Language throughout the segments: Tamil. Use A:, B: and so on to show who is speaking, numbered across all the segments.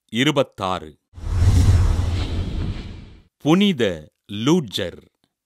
A: இருபத்தாறு புனித லூட்ஜர்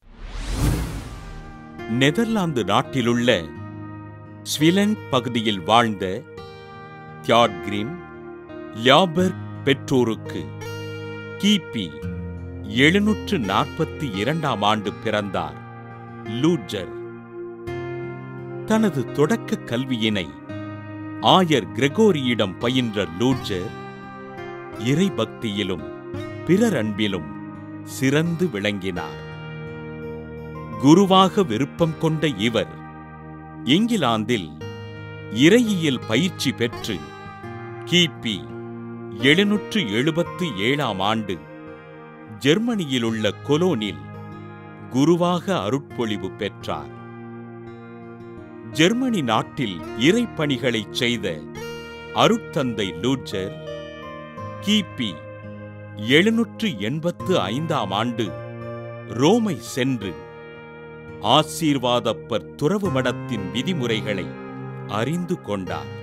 A: நெதர்லாந்து நாட்டிலுள்ள ஸ்விலன் பகுதியில் வாழ்ந்த தியாட்கிரிம் லியாபெர்க் பெற்றோருக்கு கிபி எழுநூற்று நாற்பத்தி இரண்டாம் ஆண்டு பிறந்தார் லூட்ஜர் தனது தொடக்க கல்வியினை ஆயர் கிரெகோரியிடம் பயின்ற லூட்ஜர் இறைபக்தியிலும் பிறர் அன்பிலும் சிறந்து விளங்கினார் குருவாக விருப்பம் கொண்ட இவர் இங்கிலாந்தில் இறையியல் பயிற்சி பெற்று கிபி எழுநூற்று எழுபத்து ஏழாம் ஆண்டு ஜெர்மனியிலுள்ள கொலோனில் குருவாக அருட்பொழிவு பெற்றார் ஜெர்மனி நாட்டில் இறைப்பணிகளைச் செய்த அருட்தந்தை லூட்ஜர் கிபி எழுநூற்று எண்பத்து ஐந்தாம் ஆண்டு ரோமை சென்று ஆசீர்வாதப்பர் துறவு மடத்தின் விதிமுறைகளை அறிந்து கொண்டார்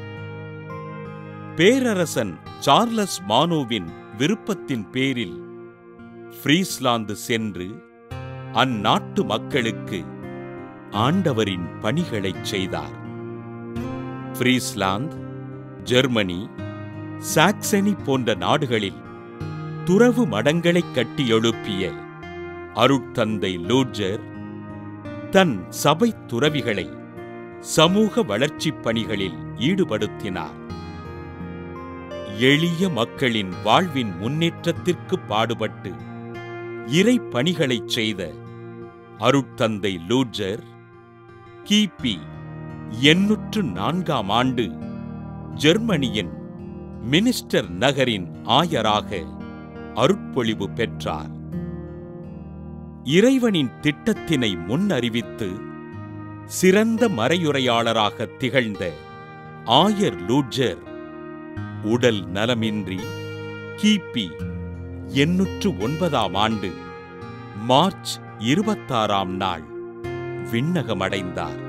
A: பேரரசன் சார்லஸ் மானோவின் விருப்பத்தின் பேரில் ஃப்ரீஸ்லாந்து சென்று அந்நாட்டு மக்களுக்கு ஆண்டவரின் பணிகளைச் செய்தார் ஃப்ரீஸ்லாந்து ஜெர்மனி சாக்சனி போன்ற நாடுகளில் துறவு மடங்களைக் கட்டி எழுப்பிய அருட்தந்தை லூட்ஜர் தன் சபை துறவிகளை சமூக வளர்ச்சிப் பணிகளில் ஈடுபடுத்தினார் எளிய மக்களின் வாழ்வின் முன்னேற்றத்திற்கு பாடுபட்டு இறை பணிகளைச் செய்த அருட்தந்தை லூட்ஜர் கிபி எண்ணூற்று நான்காம் ஆண்டு ஜெர்மனியின் மினிஸ்டர் நகரின் ஆயராக அருட்பொழிவு பெற்றார் இறைவனின் திட்டத்தினை முன்னறிவித்து சிறந்த மறையுரையாளராக திகழ்ந்த ஆயர் லூட்ஜர் உடல் நலமின்றி கிபி எண்ணூற்று ஒன்பதாம் ஆண்டு மார்ச் இருபத்தாறாம் நாள் விண்ணகமடைந்தார்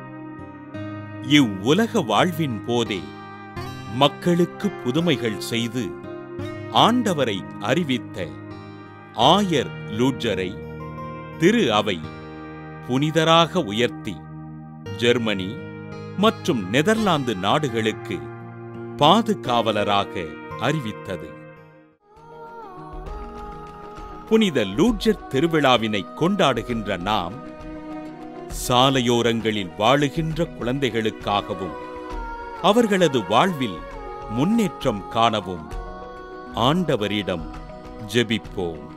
A: இவ்வுலக வாழ்வின் போதே மக்களுக்கு புதுமைகள் செய்து ஆண்டவரை அறிவித்த ஆயர் லூட்ஜரை திரு அவை புனிதராக உயர்த்தி ஜெர்மனி மற்றும் நெதர்லாந்து நாடுகளுக்கு பாதுகாவலராக அறிவித்தது புனித லூட்ஜர் திருவிழாவினை கொண்டாடுகின்ற நாம் சாலையோரங்களில் வாழுகின்ற குழந்தைகளுக்காகவும் அவர்களது வாழ்வில் முன்னேற்றம் காணவும் ஆண்டவரிடம் ஜெபிப்போம்